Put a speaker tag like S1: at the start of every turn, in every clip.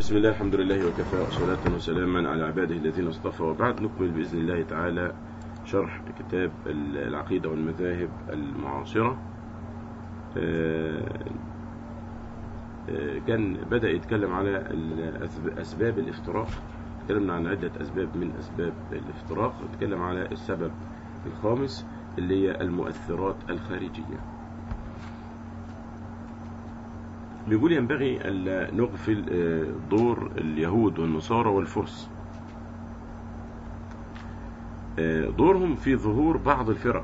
S1: بسم الله الحمد لله وكفى وصلاة وسلاما على عباده الذين اصطفى وبعد نكمل بإذن الله تعالى شرح كتاب العقيدة والمذاهب المعاصرة كان بدأ يتكلم على أسباب الافتراق تكلمنا عن عدة أسباب من أسباب الافتراق نتكلم على السبب الخامس اللي هي المؤثرات الخارجية بيقول ينبغي ألا نغفل دور اليهود والنصارى والفرس دورهم في ظهور بعض الفرق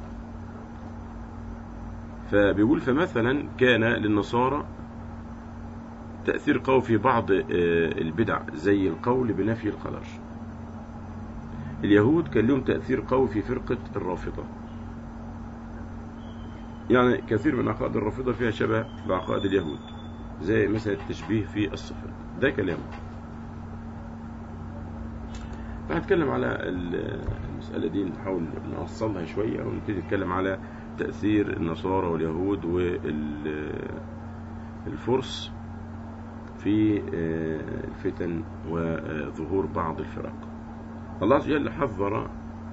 S1: فبيقول فمثلا كان للنصارى تأثير قوي في بعض البدع زي القول بنفي القدر اليهود كان لهم تأثير قوي في فرقة الرافضة يعني كثير من عقائد الرافضة فيها شبه بعقائد اليهود زي مثلا التشبيه في الصفات ده كلامه فهنتكلم على المسألة دي نحاول نوصلها شوية ونبتدي نتكلم على تأثير النصارى واليهود والفرس في الفتن وظهور بعض الفرق الله عز وجل حذر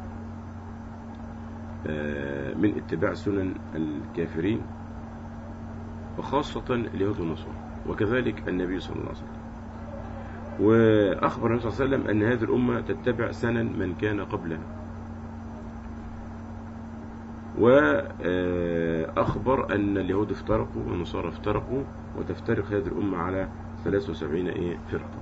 S1: من اتباع سنن الكافرين وخاصة اليهود والنصارى وكذلك النبي صلى الله عليه وسلم وأخبر النبي صلى الله عليه وسلم أن هذه الأمة تتبع سنن من كان قبلها وأخبر أن اليهود افترقوا والنصارى افترقوا وتفترق هذه الأمة على 73 إيه فرقة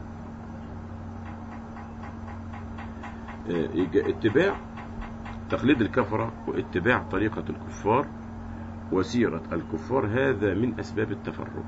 S1: اتباع تقليد الكفرة واتباع طريقة الكفار وسيرة الكفار هذا من أسباب التفرق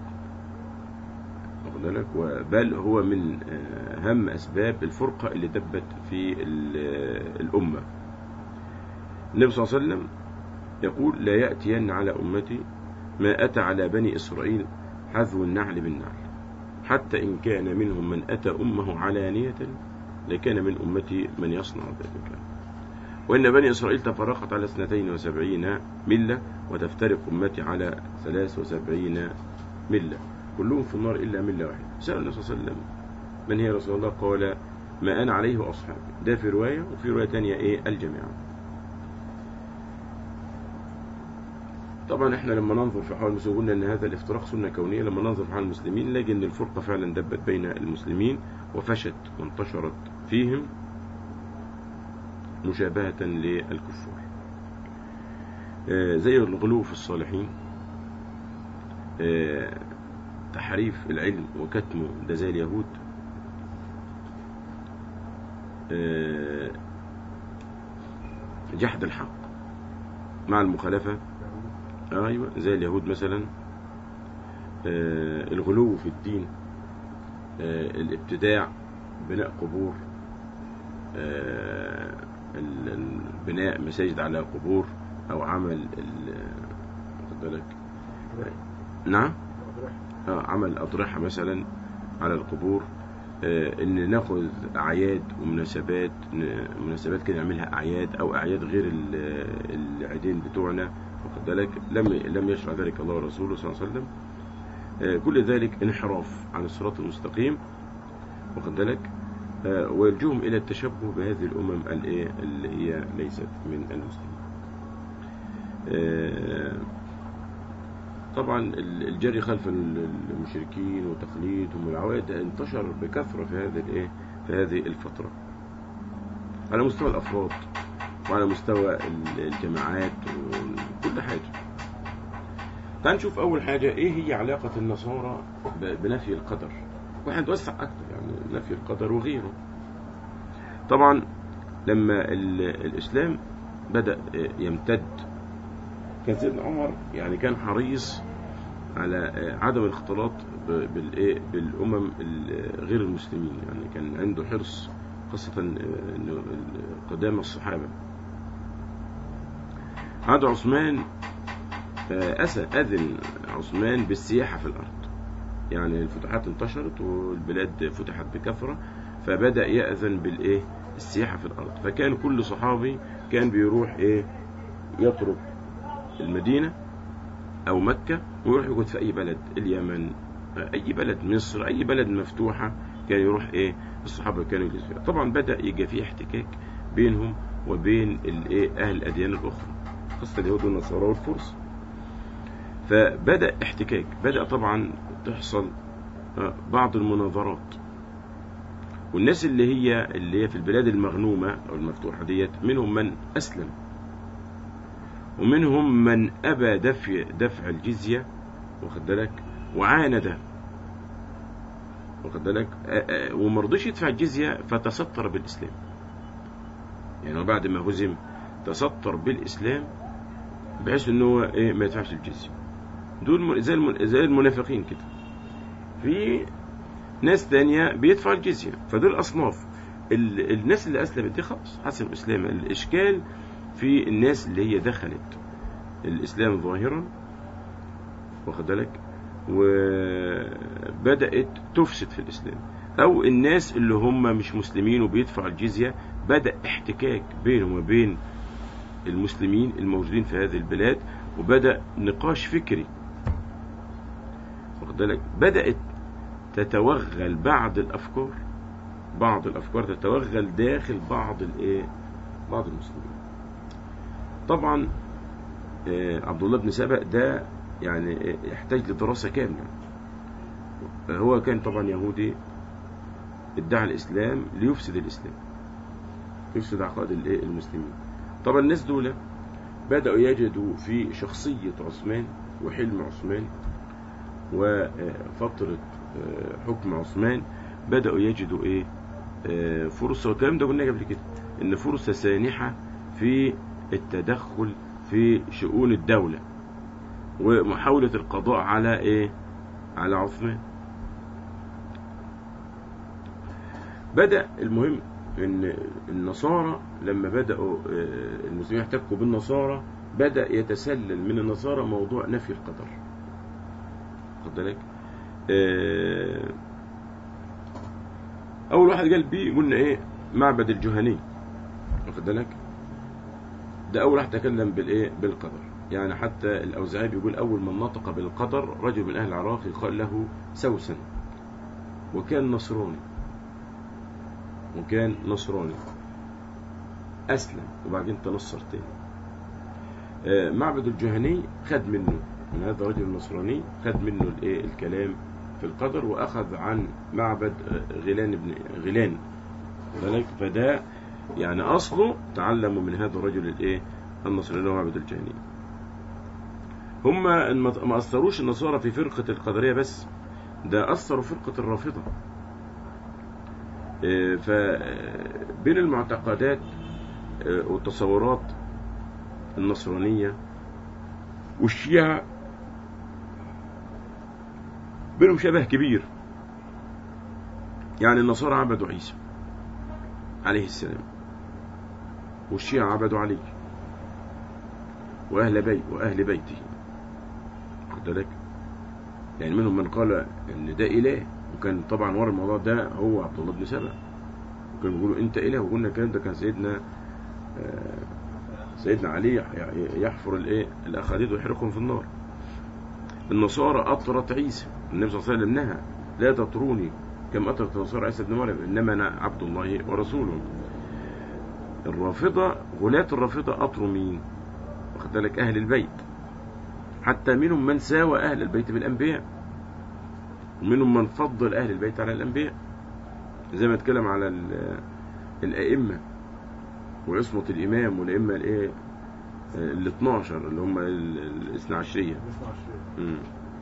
S1: لك بل هو من أهم أسباب الفرقة اللي دبت في الأمة النبي صلى الله عليه وسلم يقول لا يأتين على أمتي ما أتى على بني إسرائيل حذو النعل بالنعل حتى إن كان منهم من أتى أمه علانية لكان من أمتي من يصنع ذلك وإن بني إسرائيل تفرقت على اثنتين وسبعين ملة وتفترق أمتي على ثلاث وسبعين ملة كلهم في النار إلا ملة واحدة سأل النبي صلى الله عليه وسلم من هي رسول الله قال ما أنا عليه وأصحابي ده في رواية وفي رواية تانية إيه الجميع طبعا احنا لما ننظر في حال المسلمين قلنا ان هذا الافتراق سنه كونيه لما ننظر في حال المسلمين نجد ان الفرقه فعلا دبت بين المسلمين وفشت وانتشرت فيهم مشابهه للكفار زي الغلو في الصالحين تحريف العلم وكتمه ده زي اليهود جحد الحق مع المخالفه ايوه زي اليهود مثلا آه الغلو في الدين آه الابتداع بناء قبور آه بناء مساجد على قبور او عمل واخد بالك نعم آه عمل اضرحه مثلا على القبور آه ان ناخذ اعياد ومناسبات مناسبات كده نعملها اعياد او اعياد غير العيدين بتوعنا واخد بالك لم لم يشرع ذلك الله ورسوله صلى الله عليه وسلم آه كل ذلك انحراف عن الصراط المستقيم واخد بالك آه ويلجوهم الى التشبه بهذه الامم الايه اللي هي ليست من المسلمين آه طبعا الجري خلف المشركين وتقليدهم والعوائد انتشر بكثره في هذه الايه في هذه الفتره على مستوى الافراد وعلى مستوى الجماعات وكل حاجة تعال نشوف أول حاجة إيه هي علاقة النصارى بنفي القدر واحد وسع أكتر يعني نفي القدر وغيره طبعا لما الإسلام بدأ يمتد كان سيدنا عمر يعني كان حريص على عدم الاختلاط بالايه بالامم غير المسلمين يعني كان عنده حرص خاصة قدام الصحابة عاد عثمان أسى أذن عثمان بالسياحة في الأرض يعني الفتوحات انتشرت والبلاد فتحت بكثرة فبدأ يأذن بالإيه السياحة في الأرض فكان كل صحابي كان بيروح إيه يترك المدينة أو مكة ويروح يقعد في أي بلد اليمن اي بلد مصر اي بلد مفتوحه كان يروح ايه الصحابه كانوا يجلسوا فيها طبعا بدا يجي فيه احتكاك بينهم وبين الايه اهل الاديان الاخرى خاصه اليهود والنصارى والفرس فبدا احتكاك بدا طبعا تحصل آه، بعض المناظرات والناس اللي هي اللي هي في البلاد المغنومه او المفتوحه ديت منهم من اسلم ومنهم من ابى دفع دفع الجزيه واخد بالك وعاند واخد بالك آه، آه، وما رضيش يدفع الجزيه فتستر بالاسلام يعني هو بعد ما هزم تستر بالاسلام بحيث ان هو ايه ما يدفعش الجزيه دول م- زي الم- زي المنافقين كده في ناس تانية بيدفع الجزيه فدول اصناف ال- الناس اللي اسلمت دي خلاص حسب الاسلام الاشكال في الناس اللي هي دخلت الاسلام ظاهرا واخد بالك وبدات تفسد في الاسلام او الناس اللي هم مش مسلمين وبيدفعوا الجزيه بدا احتكاك بينهم وبين المسلمين الموجودين في هذه البلاد وبدا نقاش فكري واخد بالك بدات تتوغل بعض الافكار بعض الافكار تتوغل داخل بعض الايه بعض المسلمين طبعا آه، عبد الله بن سبأ ده يعني آه، يحتاج لدراسة كاملة هو كان طبعا يهودي ادعى الإسلام ليفسد الإسلام يفسد عقائد الإيه؟ المسلمين طبعا الناس دول بدأوا يجدوا في شخصية عثمان وحلم عثمان وفترة آه، حكم عثمان بدأوا يجدوا إيه آه، فرصة والكلام ده قلنا قبل كده إن فرصة سانحة في التدخل في شؤون الدولة ومحاولة القضاء على ايه على عثمان بدأ المهم ان النصارى لما بدأوا آه، المسلمين يحتكوا بالنصارى بدأ يتسلل من النصارى موضوع نفي القدر خد بالك آه، اول واحد قال بيه قلنا ايه معبد الجهني واخد بالك ده اول واحد تكلم بالايه بالقدر يعني حتى الاوزاعي بيقول اول من نطق بالقدر رجل من اهل العراق يقال له سوسن وكان نصراني وكان نصراني اسلم وبعدين تنصر تاني آه، معبد الجهني خد منه من هذا الرجل النصراني خد منه الايه الكلام في القدر واخذ عن معبد آه، غيلان بن غيلان ذلك فده يعني اصله تعلموا من هذا الرجل الايه النصراني ومعبد الجهني هم ما ما اثروش النصارى في فرقه القدريه بس ده اثروا فرقه الرافضه آه، فبين المعتقدات آه، والتصورات النصرانيه والشيعه بينهم شبه كبير يعني النصارى عبدوا عيسى عليه السلام والشيعة عبدوا علي وأهل بيت وأهل بيته خد بالك يعني منهم من قال إن ده إله وكان طبعا ورا الموضوع ده هو عبد الله بن سبأ وكانوا بيقولوا أنت إله وقلنا الكلام ده كان سيدنا آه، سيدنا علي يح- يحفر الإيه الأخاديد ويحرقهم في النار النصارى أطرت عيسى النبي صلى الله عليه وسلم نهى لا تطروني كما أطرت النصارى عيسى بن مريم إنما أنا عبد الله ورسوله الرافضة غلاة الرافضة أطروا مين واخد بالك أهل البيت حتى منهم من ساوى أهل البيت بالأنبياء ومنهم من فضل أهل البيت على الأنبياء زي ما اتكلم على ال- الأئمة وعصمة الإمام والأئمة الإيه ال 12 اللي هم ال- الاثنى عشرية مم.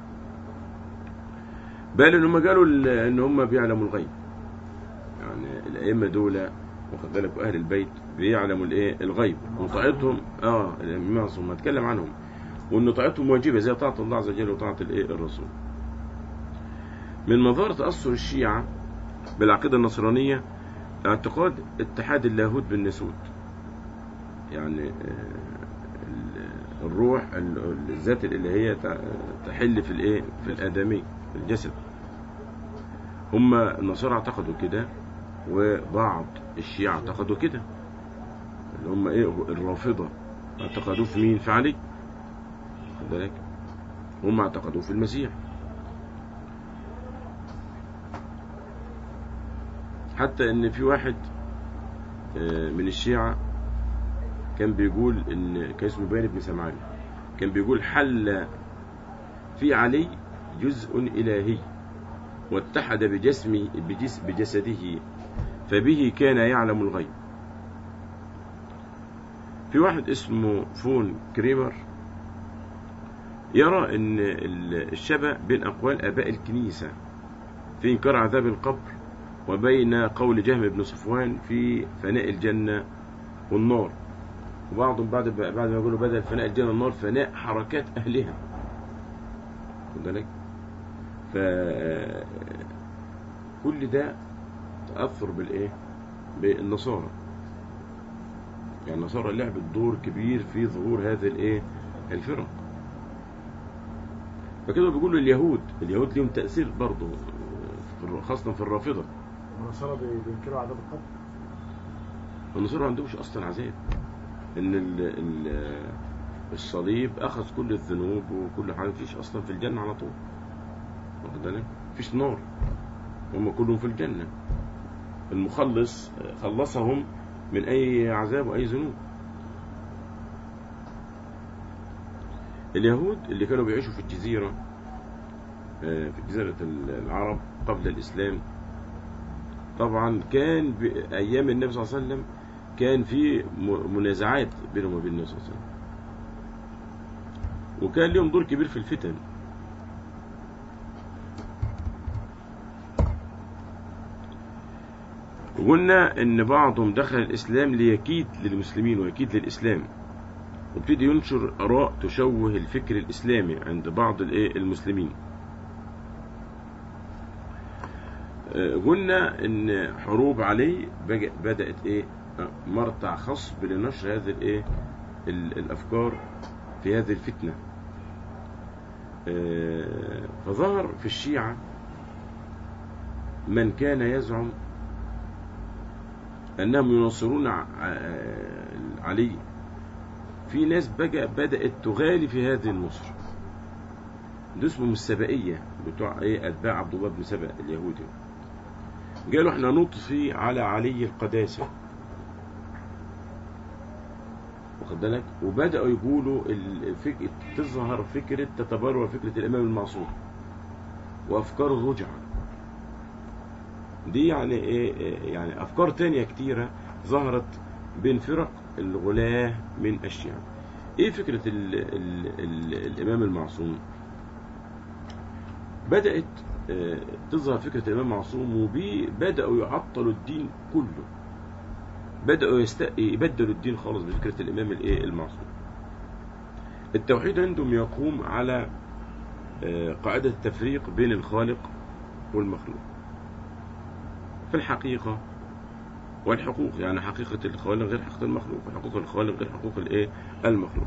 S1: بل ان هم قالوا ال- ان هم بيعلموا الغيب يعني الائمه دول واخد بالك واهل البيت بيعلموا الايه الغيب وطاعتهم اه الامام معصوم هتكلم عنهم وان طاعتهم واجبه زي طاعه الله عز وجل وطاعه الايه الرسول من مظاهر تاثر الشيعه بالعقيده النصرانيه اعتقاد اتحاد اللاهوت بالناسوت يعني آه، ال- الروح ال- الذات الالهيه تع- تحل في الايه في الادمي في الجسد هم النصارى اعتقدوا كده وبعض الشيعة اعتقدوا كده اللي هم ايه الرافضة اعتقدوه في مين في علي خد بالك هم اعتقدوه في المسيح حتى ان في واحد آه، من الشيعة كان بيقول ان كان اسمه بيان بن سمعان كان بيقول حل في علي جزء إلهي واتحد بجسمه بجس بجسده فبه كان يعلم الغيب في واحد اسمه فون كريمر يرى ان ال- الشبه بين اقوال اباء الكنيسه في انكار عذاب القبر وبين قول جهم بن صفوان في فناء الجنه والنار وبعضهم بعد بعد ما يقولوا بدل فناء الجنه والنار فناء حركات اهلها خد بالك ف كل ده تاثر بالايه بالنصارى يعني النصارى لعبت دور كبير في ظهور هذه الايه الفرق فكده بيقولوا اليهود اليهود لهم تأثير برضه في الر- خاصة في الرافضة
S2: النصارى بي- بينكروا عذاب القبر
S1: النصارى ما عندهمش أصلا عذاب إن ال ال الصليب أخذ كل الذنوب وكل حاجة مفيش أصلا في الجنة على طول واخد بالك مفيش نار هم كلهم في الجنة المخلص خلصهم من أي عذاب وأي ذنوب اليهود اللي كانوا بيعيشوا في الجزيرة آه، في جزيرة العرب قبل الإسلام طبعا كان بأيام النبي صلى الله عليه وسلم كان في م- منازعات بينهم وبين النبي صلى الله عليه وسلم وكان لهم دور كبير في الفتن وقلنا ان بعضهم دخل الاسلام ليكيد للمسلمين ويكيد للاسلام وابتدي ينشر اراء تشوه الفكر الاسلامي عند بعض الايه المسلمين آه، قلنا ان حروب علي بج- بدات ايه آه، مرتع خصب لنشر هذه الايه ال- الافكار في هذه الفتنه آه، فظهر في الشيعه من كان يزعم انهم يناصرون ع- آه، علي في ناس بقى بدأت تغالي في هذه النصرة ده اسمهم السبائية بتوع ايه اتباع عبد الله بن سبأ اليهودي قالوا احنا نطفي على علي القداسة واخد بالك وبدأوا يقولوا الفك... تظهر فكرة تتبرر فكرة الإمام المعصوم وأفكار الرجعة دي يعني ايه إيه يعني أفكار تانية كتيرة ظهرت بين فرق الغلاة من الشيعة ايه فكرة ال ال ال الامام المعصوم بدأت آه، تظهر فكرة الامام المعصوم وبيه بدأوا يعطلوا الدين كله بدأوا يست... يبدلوا الدين خالص بفكرة الامام الايه المعصوم التوحيد عندهم يقوم على آه، قاعدة التفريق بين الخالق والمخلوق في الحقيقة والحقوق يعني حقيقة الخالق غير حقيقة المخلوق وحقوق الخالق غير حقوق الايه المخلوق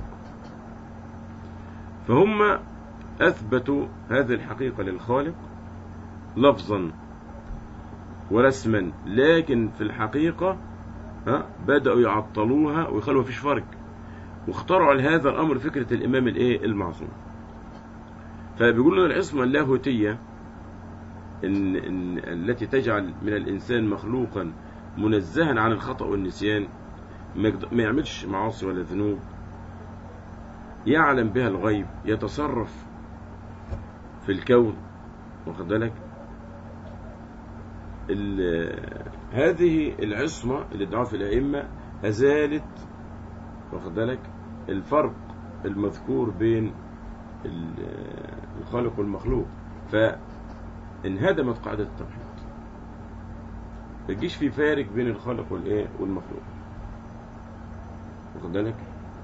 S1: فهم أثبتوا هذه الحقيقة للخالق لفظا ورسما لكن في الحقيقة ها بدأوا يعطلوها ويخلوا مفيش فرق واخترعوا لهذا الأمر فكرة الإمام الإيه المعصوم فبيقولوا العصمة اللاهوتية إن إن التي تجعل من الإنسان مخلوقا منزها عن الخطأ والنسيان ما يقد- ما يعملش معاصي ولا ذنوب يعلم بها الغيب يتصرف في الكون واخد بالك ال- هذه العصمة اللي ادعوها في الأئمة أزالت واخد بالك الفرق المذكور بين ال- الخالق والمخلوق فانهدمت قاعدة التوحيد ما يجيش في فارق بين الخالق والايه والمخلوق واخد بالك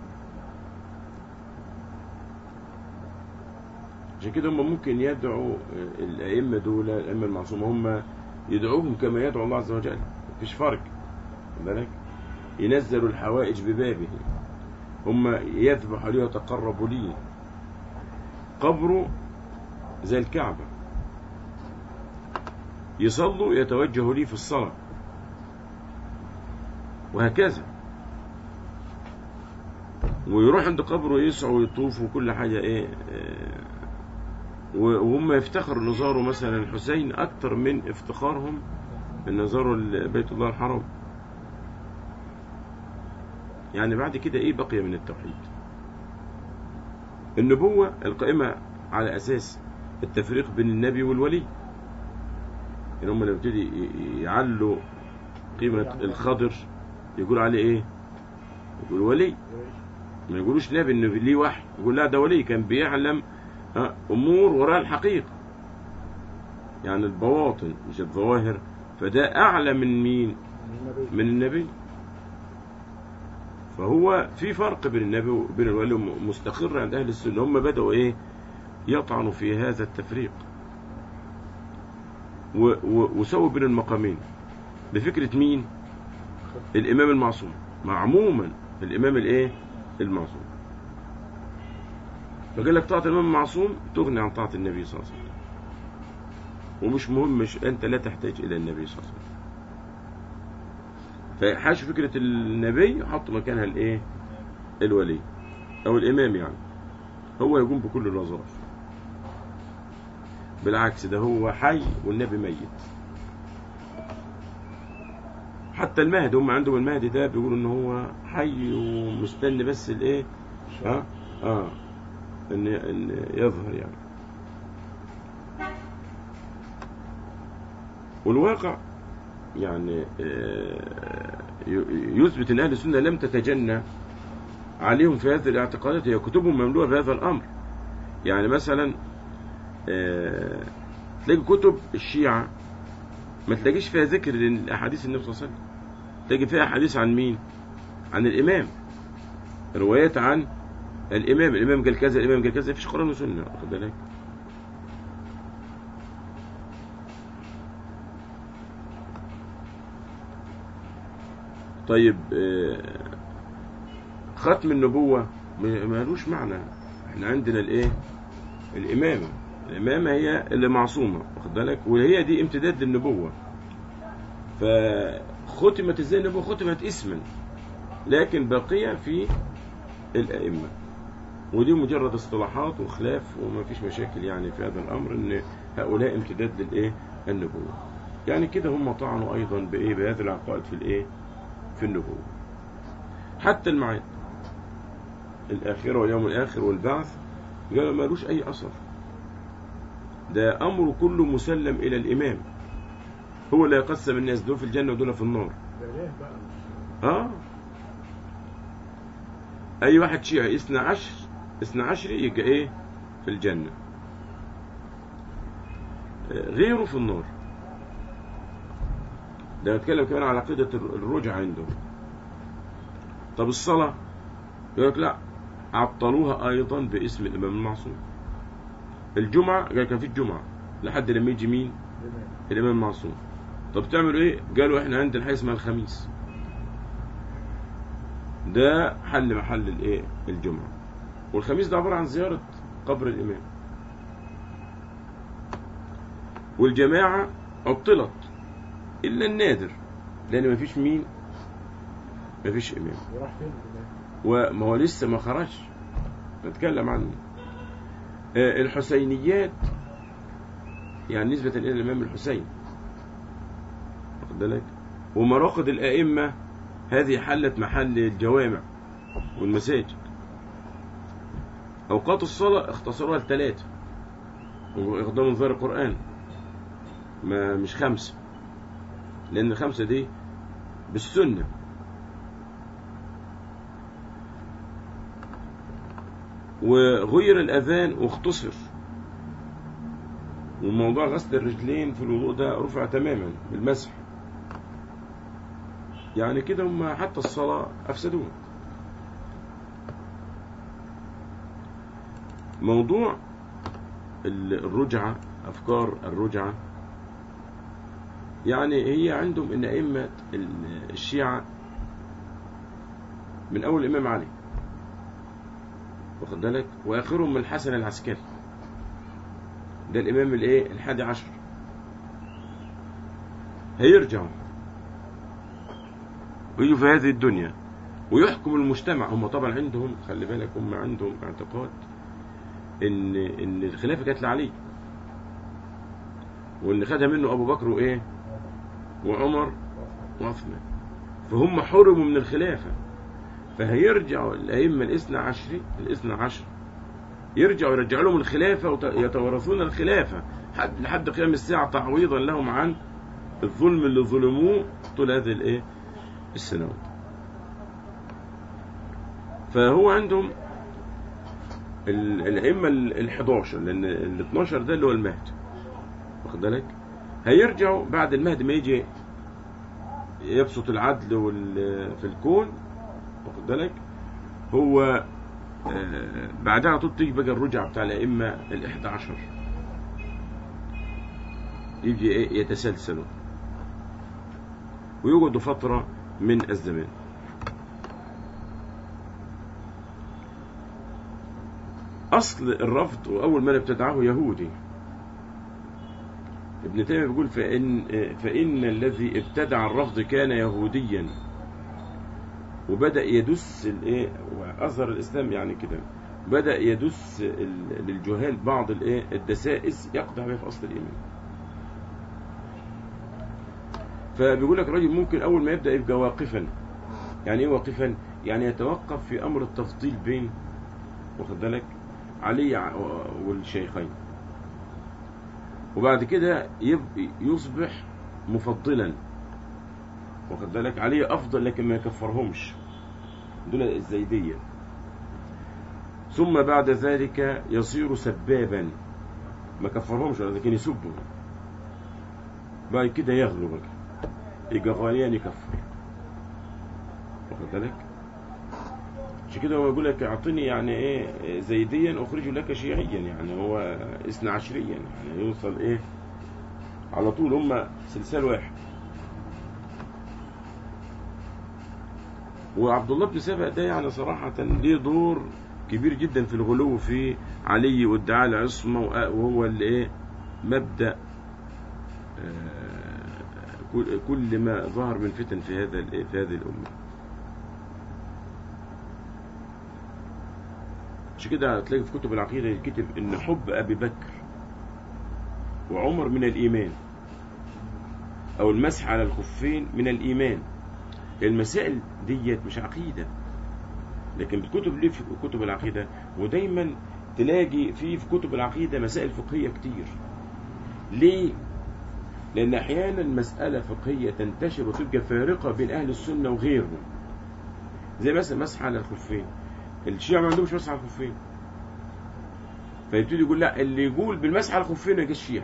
S1: عشان كده هم ممكن يدعوا آه، الائمه دول الائمه المعصومه هم يدعوهم كما يدعو الله عز وجل مفيش فرق واخد بالك ينزلوا الحوائج ببابه هم يذبحوا لي ويتقربوا لي قبره زي الكعبه يصلوا يتوجهوا لي في الصلاة وهكذا ويروح عند قبره يسعوا ويطوفوا وكل حاجة ايه آه، وهم يفتخروا ان زاروا مثلا الحسين اكتر من افتخارهم ان زاروا ال- بيت الله الحرام يعني بعد كده ايه بقي من التوحيد النبوة القائمة على اساس التفريق بين النبي والولي ان هم لما يبتدي ي- يعلوا قيمة الخضر يقول عليه ايه يقول ولي ما يقولوش نبي انه ليه وحي يقول لا ده ولي كان بيعلم ها، امور وراء الحقيقة يعني البواطن مش الظواهر فده اعلى من مين
S2: من النبي
S1: من النبي فهو في فرق بين النبي وبين الولي مستقر عند اهل السنه هم بداوا ايه يطعنوا في هذا التفريق و- و- وسووا بين المقامين بفكره مين الامام المعصوم مع عموما الامام الايه المعصوم فقال لك طاعه الامام المعصوم تغني عن طاعه النبي صلى الله عليه وسلم ومش مهم مش انت لا تحتاج الى النبي صلى الله عليه وسلم فحاش فكرة النبي حط مكانها الايه الولي او الامام يعني هو يقوم بكل الوظائف بالعكس ده هو حي والنبي ميت حتى المهدي هم عندهم المهدي ده بيقولوا ان هو حي ومستني بس الايه ها اه ان ان يظهر يعني والواقع يعني آه، ي- يثبت ان اهل السنه لم تتجنى عليهم في هذه الاعتقادات هي كتبهم مملوءه بهذا الامر يعني مثلا آه، تلاقي كتب الشيعه ما تلاقيش فيها ذكر لاحاديث النبي صلى الله عليه وسلم تلاقي فيها احاديث عن مين عن الامام روايات عن الامام الامام قال كذا الامام قال كذا مفيش قران وسنه واخد بالك طيب آه، ختم النبوة م- مالوش معنى احنا عندنا الايه الإمامة الإمامة هي اللي معصومة واخد بالك وهي دي امتداد للنبوة فختمت ازاي النبوة ختمت اسما لكن باقية في الأئمة ودي مجرد اصطلاحات وخلاف وما فيش مشاكل يعني في هذا الأمر ان هؤلاء امتداد للايه النبوة يعني كده هم طعنوا أيضا بإيه بهذه العقائد في الإيه في النبوة حتى المعاد الآخرة واليوم الآخر والبعث قالوا مالوش أي أثر ده أمر كله مسلم إلى الإمام هو اللي يقسم الناس دول في الجنة ودول في النار
S2: ده ليه بقى
S1: اه اي واحد شيعي اثنى عشر اثنى عشر يبقى ايه في الجنة آه، غيره في النار ده بتكلم كمان على عقيدة الر- الرجعة عندهم طب الصلاة يقول لك لا عطلوها ايضا باسم الامام المعصوم الجمعة قال كان في الجمعة لحد لما يجي مين
S2: الإمام.
S1: الامام المعصوم طب تعملوا ايه قالوا احنا عندنا حاجه اسمها الخميس ده حل محل الايه الجمعه والخميس ده عباره عن زياره قبر الامام والجماعه عطلت الا النادر لان مفيش مين مفيش امام
S2: وراح فين الإمام؟
S1: وما هو لسه ما خرجش نتكلم عنه آه، الحسينيات يعني نسبة إلى الإمام الحسين واخد بالك ومراقد الأئمة هذه حلت محل الجوامع والمساجد أوقات الصلاة اختصروها لثلاثة وإقدام انذار القرآن ما مش خمسة لأن الخمسة دي بالسنة وغير الأذان واختصر وموضوع غسل الرجلين في الوضوء ده رفع تماما بالمسح يعني كده هم حتى الصلاة أفسدوها موضوع ال- الرجعة أفكار الرجعة يعني هي عندهم إن أئمة ال- الشيعة من أول الإمام علي واخد بالك واخرهم من الحسن العسكري ده الامام الايه الحادي عشر هيرجعوا ويجوا في هذه الدنيا ويحكم المجتمع هم طبعا عندهم خلي بالك هم عندهم اعتقاد ان ان الخلافه كانت لعلي وان خدها منه ابو بكر وايه وعمر وعثمان فهم حرموا من الخلافة فهيرجعوا الأئمة الاثنى عشر الاثنى عشر يرجعوا يرجعوا لهم الخلافة ويتورثون الخلافة حد لحد قيام الساعة تعويضا لهم عن الظلم اللي ظلموه طول هذه الايه السنوات فهو عندهم ال- الأئمة ال 11 لأن ال 12 ده اللي هو المهد واخد بالك هيرجعوا بعد المهد ما يجي يبسط العدل وال- في الكون واخد بالك هو آه، بعدها على طول تيجي بقى الرجعة بتاع الأئمة ال 11 يجي إيه يتسلسلوا ويقعدوا فترة من الزمان أصل الرفض وأول من ابتدعه يهودي ابن تيمية بيقول فإن, فإن الذي ابتدع الرفض كان يهوديا وبدأ يدس الايه وأظهر الإسلام يعني كده بدأ يدس ال- للجهال بعض الايه الدسائس يقدح بها في أصل الإيمان فبيقول لك الراجل ممكن أول ما يبدأ يبقى واقفا يعني إيه واقفا؟ يعني يتوقف في أمر التفضيل بين واخد بالك علي ع- والشيخين وبعد كده يب- يصبح مفضلا واخد بالك علي افضل لكن ما يكفرهمش دول الزيديه ثم بعد ذلك يصير سبابا ما كفرهمش لكن يسبوا بعد كده يغلو بقى يبقى غاليان يكفر واخد بالك عشان كده هو يقول لك اعطني يعني ايه زيديا اخرج لك شيعيا يعني هو اثنى عشريا يعني يوصل ايه على طول هم سلسال واحد وعبد الله بن سبأ ده يعني صراحة ليه دور كبير جدا في الغلو في علي وادعاء العصمة وأ- وهو اللي ايه مبدأ آه، كل- كل ما ظهر من فتن في هذا الإيه؟ في هذه الأمة عشان كده هتلاقي في كتب العقيدة يتكتب إن حب أبي بكر وعمر من الإيمان أو المسح على الخفين من الإيمان المسائل ديت مش عقيدة لكن بتكتب ليه في كتب العقيدة ودايما تلاقي في في كتب العقيدة مسائل فقهية كتير ليه؟ لأن أحيانا مسألة فقهية تنتشر وتبقى فارقة بين أهل السنة وغيرهم زي مثلا مسح على الخفين الشيعة ما عندهمش مسح على الخفين فيبتدي يقول لا اللي يقول بالمسح على الخفين يبقى الشيعة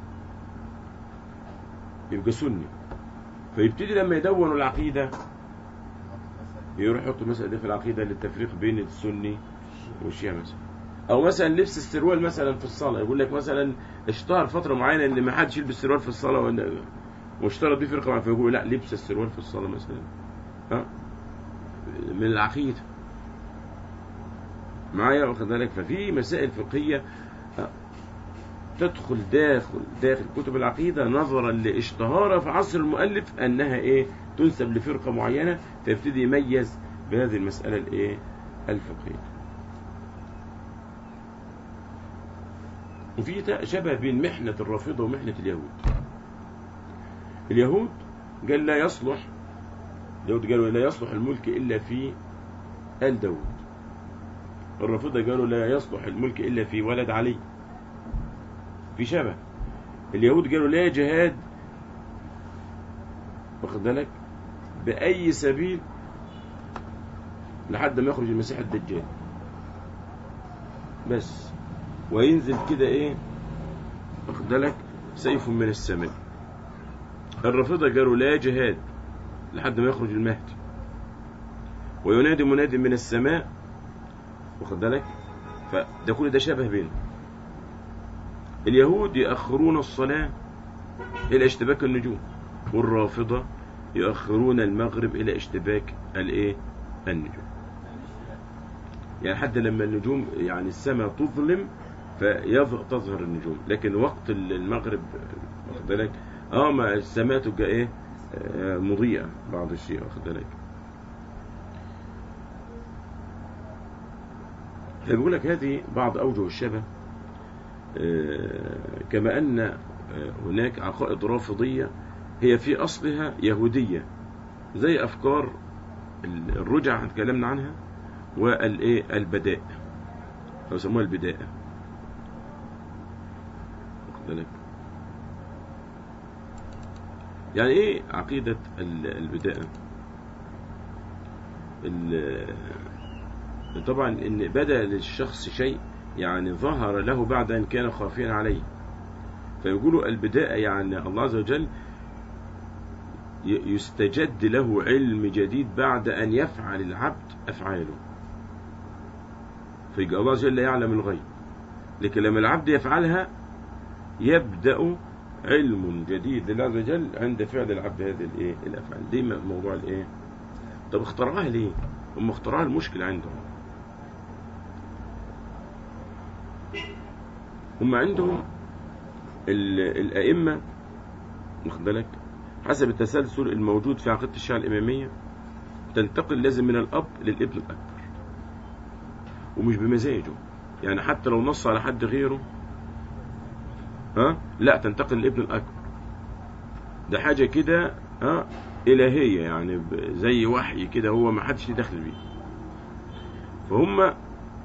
S1: يبقى سني فيبتدي لما يدونوا العقيدة يروح يحط المسألة دي في العقيدة للتفريق بين السني والشيعة مثلا أو مثلا لبس السروال مثلا في الصلاة يقول لك مثلا اشتهر فترة معينة إن ما حدش يلبس سروال في الصلاة وإن- واشترط دي فرقة معينة فيقول لا لبس السروال في الصلاة مثلا ها من العقيدة معايا واخد بالك ففي مسائل فقهية آه، تدخل داخل داخل كتب العقيدة نظرا لاشتهارها في عصر المؤلف أنها إيه تنسب لفرقة معينة فيبتدي يميز بهذه المسألة الإيه الفقهية وفي تا- شبه بين محنة الرافضة ومحنة اليهود اليهود قال لا يصلح اليهود قالوا لا يصلح الملك إلا في آل داود الرافضة قالوا لا يصلح الملك إلا في ولد علي في شبه اليهود قالوا لا جهاد واخد بالك بأي سبيل لحد ما يخرج المسيح الدجال بس وينزل كده ايه واخد بالك سيف من السماء الرافضة قالوا لا جهاد لحد ما يخرج المهدي وينادي منادي من السماء واخد بالك فده كل ده شبه بينه اليهود يأخرون الصلاة إلى اشتباك النجوم والرافضة يؤخرون المغرب إلى اشتباك الإيه النجوم يعني حتى لما النجوم يعني السماء تظلم فتظهر النجوم لكن وقت المغرب واخد بالك اه ما السماء تبقى ايه آه، مضيئة بعض الشيء واخد بالك فبيقول لك هذه بعض أوجه الشبه آه، كما أن آه، هناك عقائد رافضية هي في أصلها يهودية زي أفكار ال- الرجع اتكلمنا عنها والإيه البداء أو يسموها البداءة واخد بالك يعني إيه عقيدة ال- البداءة ال- طبعا إن بدأ للشخص شيء يعني ظهر له بعد أن كان خافيا عليه فيقولوا البداءة يعني الله عز وجل ي- يستجد له علم جديد بعد أن يفعل العبد أفعاله فيبقى الله عز وجل لا يعلم الغيب لكن لما العبد يفعلها يبدأ علم جديد لله عز وجل عند فعل العبد هذه الايه الافعال دي م- موضوع الايه طب اخترعها ليه هم اخترعها المشكله عندهم هم عندهم ال- الائمه واخد بالك حسب التسلسل الموجود في عقيده الشيعه الاماميه تنتقل لازم من الاب للابن الاكبر ومش بمزاجه يعني حتى لو نص على حد غيره ها لا تنتقل للابن الاكبر ده حاجه كده ها الهيه يعني ب- زي وحي كده هو ما حدش ليه دخل بيه فهم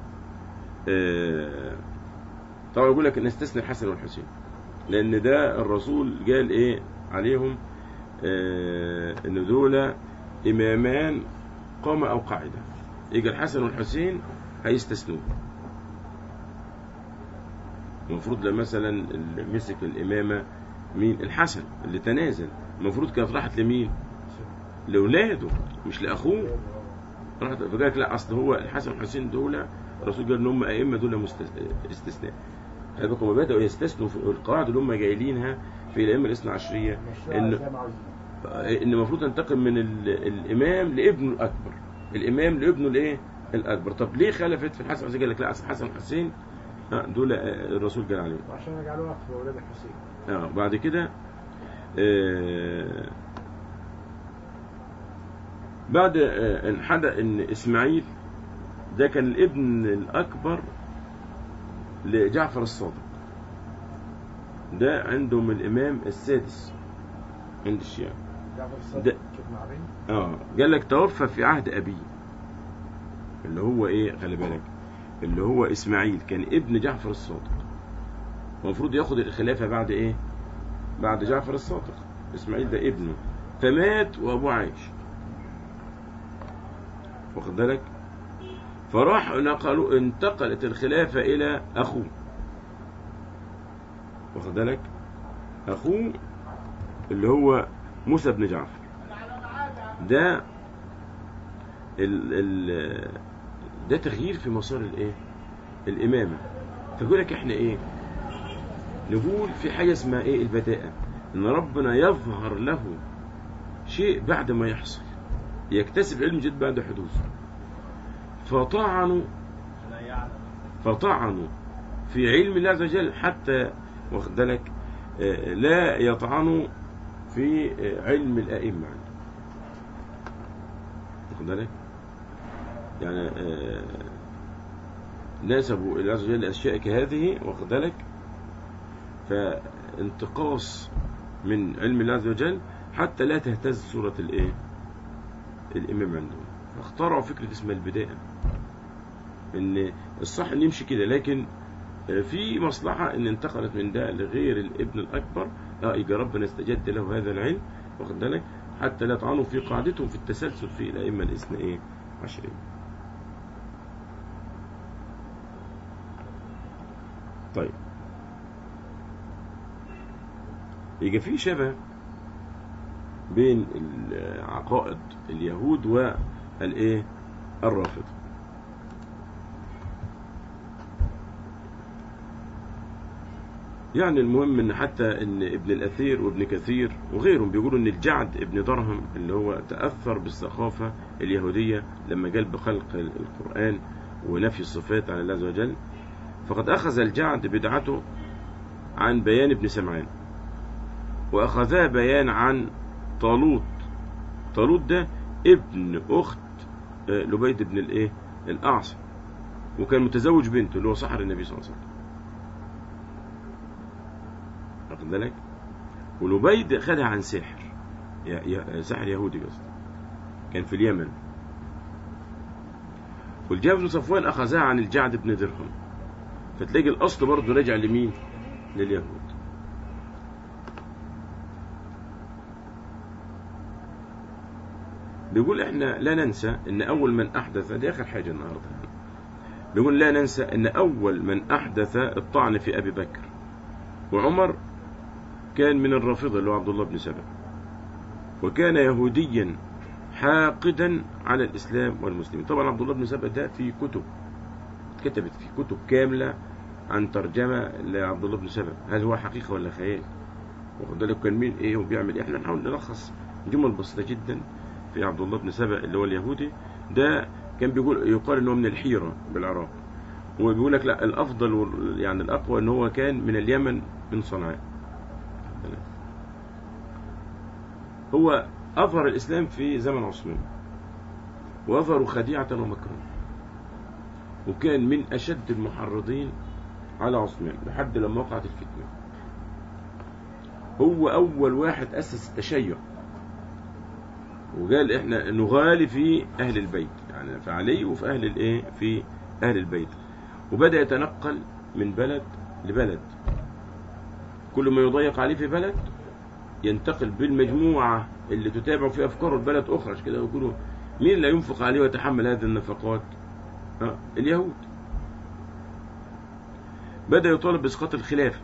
S1: آه، طبعا يقول لك ان استثنى الحسن والحسين لان ده الرسول قال ايه عليهم آه، ان دول امامان قام او قاعده يجي الحسن والحسين هيستثنوه المفروض لما مثلا اللي مسك الإمامة مين الحسن اللي تنازل المفروض كانت راحت لمين لأولاده مش لأخوه راحت فقال لك لا أصل هو الحسن والحسين دول الرسول قال إن هم أئمة دول مستس- استثناء هذا هم بدأوا يستثنوا في القواعد اللي هم جايلينها في الأئمة الاثنى عشرية
S2: إن
S1: إن ان المفروض تنتقل من ال- الامام لابنه الاكبر الامام لابنه الايه الاكبر طب ليه خلفت في الحسن والحسين قال لك لا أصل الحسن والحسين آه، دول آه، الرسول قال عليهم
S2: وعشان يجعلوها في اولاد الحسين
S1: اه بعد كده آه بعد آه ان حدا ان اسماعيل ده كان الابن الاكبر لجعفر الصادق ده عندهم الامام السادس عند الشيعة
S2: جعفر
S1: ده-
S2: الصادق شوف معبين
S1: اه قال لك توفى في عهد ابيه اللي هو ايه خلي بالك اللي هو اسماعيل كان ابن جعفر الصادق المفروض ياخد الخلافه بعد ايه بعد جعفر الصادق اسماعيل ده ابنه فمات وابوه عايش واخد بالك فراح نقلوا انتقلت الخلافه الى اخوه واخد بالك اخوه اللي هو موسى بن جعفر ده ال ال ده تغيير في مسار الايه الامامه فيقول لك احنا ايه نقول في حاجه اسمها ايه البداءه ان ربنا يظهر له شيء بعد ما يحصل يكتسب علم جديد بعد حدوثه فطعنوا فطعنوا في علم الله عز وجل حتى واخد بالك آه، لا يطعنوا في آه، علم الائمه عنده واخد بالك يعني آه، نسبوا الى عز وجل اشياء كهذه واخد بالك فانتقاص من علم الله عز وجل حتى لا تهتز صورة الايه الامام عندهم فاخترعوا فكرة اسمها البداية ان الصح ان يمشي كده لكن آه، في مصلحة ان انتقلت من ده لغير الابن الاكبر اه يجي ربنا استجد له هذا العلم واخد بالك حتى لا يطعنوا في قاعدتهم في التسلسل في الائمة الاثنى ايه عشرين طيب يبقى في شبه بين العقائد اليهود والايه الرافضه يعني المهم ان حتى ان ابن الاثير وابن كثير وغيرهم بيقولوا ان الجعد ابن درهم اللي هو تاثر بالثقافه اليهوديه لما قال بخلق القران ونفي الصفات عن الله عز وجل فقد اخذ الجعد بدعته عن بيان ابن سمعان واخذها بيان عن طالوت طالوت ده ابن اخت آه، لبيد بن الايه الاعصم وكان متزوج بنته اللي هو سحر النبي صلى الله عليه وسلم واخد بالك ولبيد خدها عن سحر ي- ي- ساحر يهودي قصدي كان في اليمن والجهاد بن صفوان أخذها عن الجعد بن درهم فتلاقي الأصل برضه راجع لمين لليهود بيقول احنا لا ننسى ان اول من احدث دي اخر حاجه النهارده بيقول لا ننسى ان اول من احدث الطعن في ابي بكر وعمر كان من الرافضه اللي هو عبد الله بن سبأ وكان يهوديا حاقدا على الاسلام والمسلمين طبعا عبد الله بن سبأ ده في كتب كتبت في كتب كامله عن ترجمه لعبد الله بن سبأ هل هو حقيقه ولا خيال واخد بالك كان مين ايه وبيعمل ايه احنا نحاول نلخص جمل بسيطه جدا في عبد الله بن سبأ اللي هو اليهودي ده كان بيقول يقال انه من الحيرة بالعراق وبيقول لك لا الافضل وال- يعني الاقوى ان هو كان من اليمن من صنعاء هو اظهر الاسلام في زمن عثمان واظهروا خديعة ومكرا وكان من اشد المحرضين على عثمان لحد لما وقعت الفتنة هو اول واحد اسس التشيع وقال احنا نغالي في اهل البيت يعني في علي وفي اهل الايه في اهل البيت وبدا يتنقل من بلد لبلد كل ما يضيق عليه في بلد ينتقل بالمجموعه اللي تتابع في افكاره البلد اخرى عشان كده يقولوا مين اللي ينفق عليه ويتحمل هذه النفقات ها اليهود بدا يطالب باسقاط الخلافه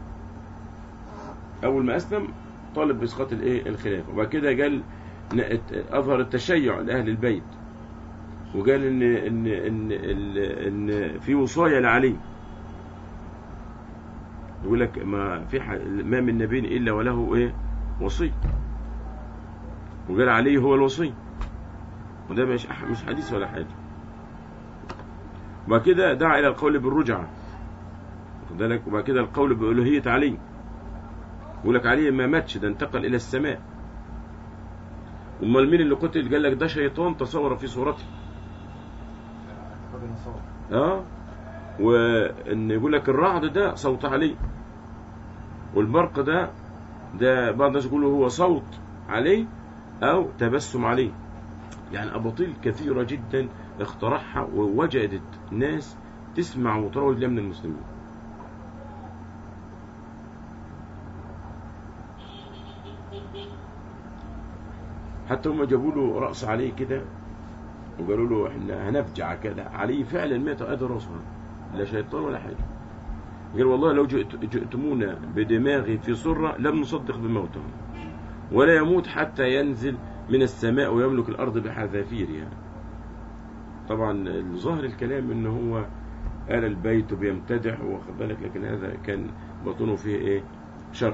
S1: اول ما اسلم طالب باسقاط الايه الخلافه وبعد كده قال ن- اظهر التشيع لاهل البيت وقال ان ان ان ان, إن في وصايا لعلي يقول لك ما في ح- ما من نبي الا وله ايه وصي وقال علي هو الوصي وده مش أح- مش حديث ولا حاجه وبعد كده دعا الى القول بالرجعه واخد بالك وبعد كده القول بالوهيه علي يقول لك علي ما ماتش ده انتقل الى السماء امال مين اللي قتل قال لك ده شيطان تصور في صورته
S2: اعتقاد النصارى
S1: اه وان يقول لك الرعد ده صوت علي والبرق ده ده بعض الناس يقولوا هو صوت علي او تبسم عليه يعني اباطيل كثيره جدا اخترعها ووجدت ناس تسمع وتروج لها من المسلمين حتى هم جابوا له راس عليه كده وقالوا له احنا هنفجع كده عليه فعلا مات ادى راسه لا شيطان ولا حاجه قال والله لو جئت جئتمونا بدماغي في سره لم نصدق بموته ولا يموت حتى ينزل من السماء ويملك الارض بحذافيرها طبعا ظاهر الكلام ان هو آل البيت وبيمتدح واخد بالك لكن هذا كان باطنه فيه ايه شر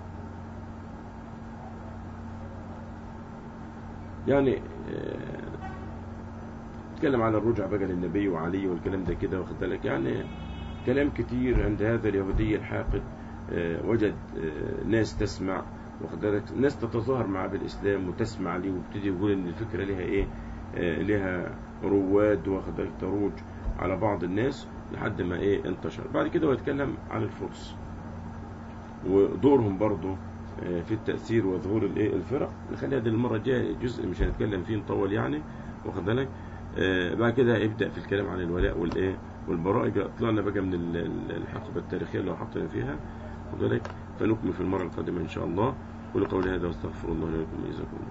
S1: يعني آه، اتكلم على الرجع بقى للنبي وعلي والكلام ده كده واخد بالك يعني كلام كتير عند هذا اليهودي الحاقد آه، وجد آه، ناس تسمع واخد بالك ناس تتظاهر معاه بالاسلام وتسمع ليه وابتدي يقول ان الفكره لها ايه آه، لها رواد واخد بالك تروج على بعض الناس لحد ما ايه انتشر بعد كده هو يتكلم عن الفرس ودورهم برضه آه، في التأثير وظهور الايه الفرق نخليها دي المرة الجاية جزء مش هنتكلم فيه نطول يعني واخد بالك آه، بعد كده يبدأ في الكلام عن الولاء والايه والبراء يبقى طلعنا بقى من ال- ال- الحقبة التاريخية اللي حطينا فيها واخد بالك فنكمل في المرة القادمة إن شاء الله قولوا قولي هذا واستغفر الله لي ولكم جزاكم الله